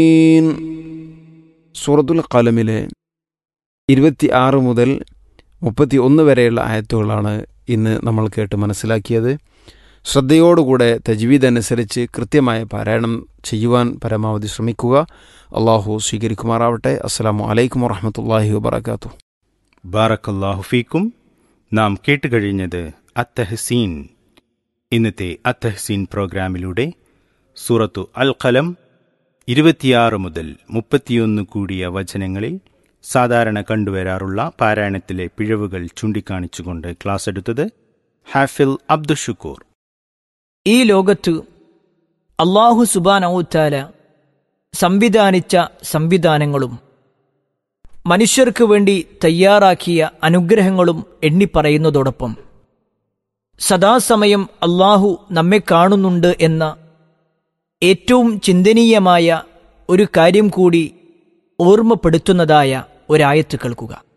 സൂറത്തുൽ കലമിലെ ഇരുപത്തി ആറ് മുതൽ മുപ്പത്തി ഒന്ന് വരെയുള്ള ആയത്തുകളാണ് ഇന്ന് നമ്മൾ കേട്ട് മനസ്സിലാക്കിയത് ശ്രദ്ധയോടുകൂടെ തജ്വീദ് അനുസരിച്ച് കൃത്യമായ പാരായണം ചെയ്യുവാൻ പരമാവധി ശ്രമിക്കുക അള്ളാഹു സ്വീകരിക്കുമാറാവട്ടെ അസ്സാം വലൈക്കും വാഹമത്തല്ലാഹി വാബർക്കാത്തു ബാറക്കല്ലാഹു ഫീക്കും നാം കേട്ടുകഴിഞ്ഞത് അത്തഹസീൻ ഇന്നത്തെ അത്തഹസീൻ പ്രോഗ്രാമിലൂടെ സൂറത്തു അൽ ഖലം ഇരുപത്തിയാറ് മുതൽ മുപ്പത്തിയൊന്ന് കൂടിയ വചനങ്ങളിൽ സാധാരണ കണ്ടുവരാറുള്ള പാരായണത്തിലെ പിഴവുകൾ ചൂണ്ടിക്കാണിച്ചുകൊണ്ട് ക്ലാസ് എടുത്തത് ഹാഫിൽ അബ്ദുഷുക്കൂർ ഈ ലോകത്ത് അള്ളാഹു സുബാനൌത്താല സംവിധാനിച്ച സംവിധാനങ്ങളും മനുഷ്യർക്ക് വേണ്ടി തയ്യാറാക്കിയ അനുഗ്രഹങ്ങളും എണ്ണിപ്പറയുന്നതോടൊപ്പം സദാസമയം അള്ളാഹു നമ്മെ കാണുന്നുണ്ട് എന്ന ഏറ്റവും ചിന്തനീയമായ ഒരു കാര്യം കൂടി ഓർമ്മപ്പെടുത്തുന്നതായ ഒരായത്ത് കേൾക്കുക